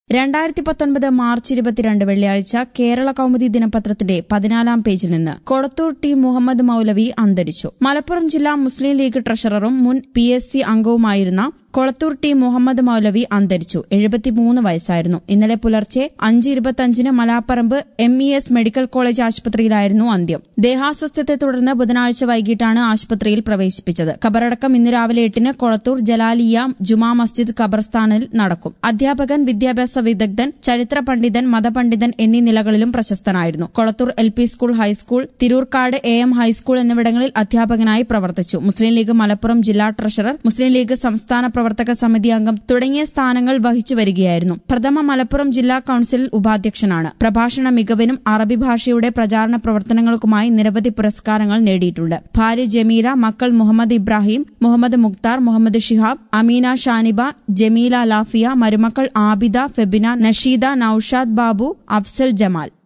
രണ്ടായിരത്തി പത്തൊൻപത് മാർച്ച് ഇരുപത്തിരണ്ട് വെള്ളിയാഴ്ച കേരള കൗമുദി ദിനപത്രത്തിന്റെ പതിനാലാം പേജിൽ നിന്ന് കൊളത്തൂർ ടി മുഹമ്മദ് മൌലവി അന്തരിച്ചു മലപ്പുറം ജില്ലാ മുസ്ലിം ലീഗ് ട്രഷററും മുൻ പി എസ് സി അംഗവുമായിരുന്ന കൊളത്തൂർ ടി മുഹമ്മദ് മൌലവി അന്തരിച്ചു എഴുപത്തിമൂന്ന് വയസ്സായിരുന്നു ഇന്നലെ പുലർച്ചെ അഞ്ച് ഇരുപത്തിയഞ്ചിന് Malaparamba M E S medical college ആശുപത്രിയിലായിരുന്നു അന്ത്യം ദേഹാസ്വസ്ഥത്തെ തുടർന്ന് ബുധനാഴ്ച വൈകിട്ടാണ് ആശുപത്രിയിൽ പ്രവേശിപ്പിച്ചത് ഖബറടക്കം ഇന്ന് രാവിലെ എട്ടിന് കൊളത്തൂർ ജലാലിയ ജുമാ മസ്ജിദ് ഖബർസ്ഥാനിൽ നടക്കും അധ്യാപകൻ വിദ്യാഭ്യാസ വിദഗ്ധൻ ചരിത്ര പണ്ഡിതൻ മതപണ്ഡിതൻ എന്നീ നിലകളിലും പ്രശസ്തനായിരുന്നു Kolathur L P school high school Thirurkkad A M high school എന്നിവിടങ്ങളിൽ അധ്യാപകനായി പ്രവർത്തിച്ചു മുസ്ലിം ലീഗ് മലപ്പുറം ജില്ലാ ട്രഷറർ മുസ്ലിം ലീഗ് സംസ്ഥാന പ്രവർത്തക സമിതി അംഗം തുടങ്ങിയ സ്ഥാനങ്ങൾ വഹിച്ചു വരികയായിരുന്നു പ്രഥമ മലപ്പുറം ജില്ലാ കൌൺസിൽ ഉപാധ്യക്ഷനാണ് പ്രഭാഷണ മികവിനും അറബി ഭാഷയുടെ പ്രചാരണ പ്രവർത്തനങ്ങൾക്കുമായി നിരവധി പുരസ്കാരങ്ങൾ നേടിയിട്ടുണ്ട് ഭാര്യ ജമീല മക്കൾ മുഹമ്മദ് ഇബ്രാഹിം മുഹമ്മദ് മുക്താർ മുഹമ്മദ് ഷിഹാബ് അമീന ഷാനിബ ജമീല ലാഫിയ മരുമക്കൾ ആബിദ ഫെബിന നഷീദ നൌഷാദ് ബാബു അഫ്സൽ ജമാൽ